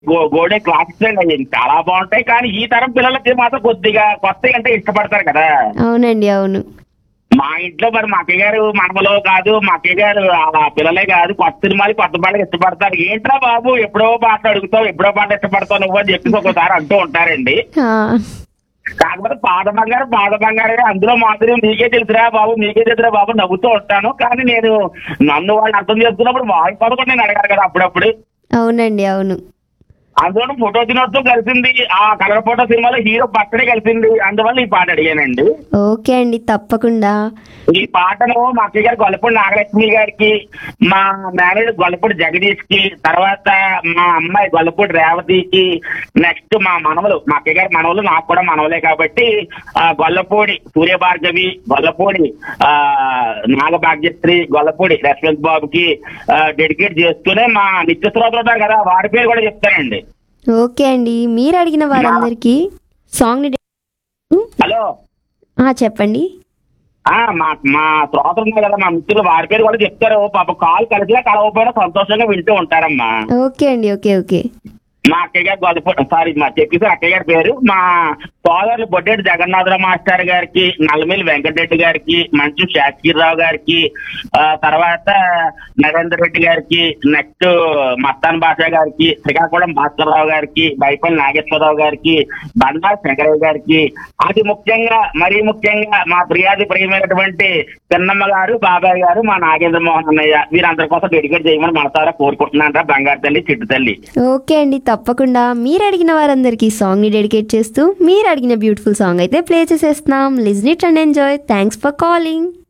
go- గోడే classics అండి అవి చాలా బాగుంటాయి కానీ ఈ తరం పిల్లలకి మాత్రం కొద్దిగా కొత్త అంటే ఇష్టపడతారు కదా అవునండి అవును మా ఇంట్లో మరి మా అక్కయ్య గారు మనమలో కాదు మా అక్కయ్య గారు ఆ పిల్లలే కాదు కొత్త సినిమాలు కొత్త పాటలు ఇష్టపడతారు ఏంట్రా బాబు ఎప్పుడో పాట అడుగుతావు ఎప్పుడో పాట ఇష్టపడతావు నువ్వు అని చెప్పేసి ఒకసారి అంటూ ఉంటారండి ఆ, కాకపోతే పాత బంగారు పాత బంగారు అందులో మాత్రం మీకే తెలుసురా బాబు మీకే తెలుసురా బాబు నవ్వుతూ ఉంటాను కానీ నేను నన్ను వాళ్ళు అర్థం చేసుకున్నప్పుడు వాళ్ళ పాట కూడా నేను అడగాను కదా అప్పుడప్పుడు అవునండి అవును అందులో ఫోటో దినోత్సవం కలిసింది ఆ కలర్ ఫోటో సినిమాలో హీరో బర్త్డే కలిసింది అందువల్ల ఈ పాట అడిగానండి ఓకే అండి తప్పకుండా ఈ పాటను మా అక్కయ్య గారు గొల్లపూడి నాగలక్ష్మి గారికి మా మేనేజర్ గొల్లపూడి జగదీష్ కి తర్వాత మా అమ్మాయి గొల్లపూడి రేవతికి నెక్స్ట్ మా మనవలు మా అక్కయ్య గారి మనవలు నాకు కూడా మనవలే కాబట్టి ఆ, గొల్లపూడి సూర్యభార్గవి గొల్లపూడి ఆ నాగభాగ్యశ్రీ గొల్లపూడి యశ్వంత్ బాబుకి డెడికేట్ చేస్తూనే మా నిత్య శ్రోతలు ఉంటారు కదా వారి పేరు కూడా చెప్తానండి ఓకే అండి మీరు అడిగిన వారందరికీ సాంగ్ని డె- హలో ఆ, చెప్పండి ఆ మా మా శ్రోతలు ఉన్నారు కదా మా మిత్రులు వారి పేరు కూడా చెప్తారు పాప కాల్ కలిసినా కలవకపోయినా సంతోషంగా వింటూ ఉంటారమ్మా ఓకే అండి ఓకే ఓకే మా అక్కయ్య గారు గొల్లపూడి సారీ మా చెప్పేసి అక్కయ్య గారి పేరు మా సోదరులు బొడ్డేటి జగన్నాథరావు మాస్టర్ గారికి నల్లమిల్లి వెంకటరెడ్డి గారికి మంచు శాస్త్రిరావు గారికి ఆ, తర్వాత నరేందర్ రెడ్డి గారికి నెక్స్ట్ మస్తాన్ బాషా గారికి శ్రీకాకుళం భాస్కర్రావు గారికి బైపల్లి నాగేశ్వరరావు గారికి బండా శంకరయ్య గారికి అతి ముఖ్యంగా మరీ ముఖ్యంగా మా ప్రియాది ప్రియమైనటువంటి చిన్నమ్మ గారు బాబాయ్ గారు మా నాగేంద్ర మోహన్ అన్నయ్య వీరందరి కోసం డెడికేట్ చేయమని మనసారా కోరుకుంటున్నాను బంగారు తల్లి చిట్టు తల్లి ఓకే అండి తప్పకుండా మీరు అడిగిన వారందరికీ సాంగ్ని డెడికేట్ చేస్తూ మీరు అడిగిన బ్యూటిఫుల్ సాంగ్ అయితే ప్లే చేసేస్తున్నాం listen it and enjoy thanks for calling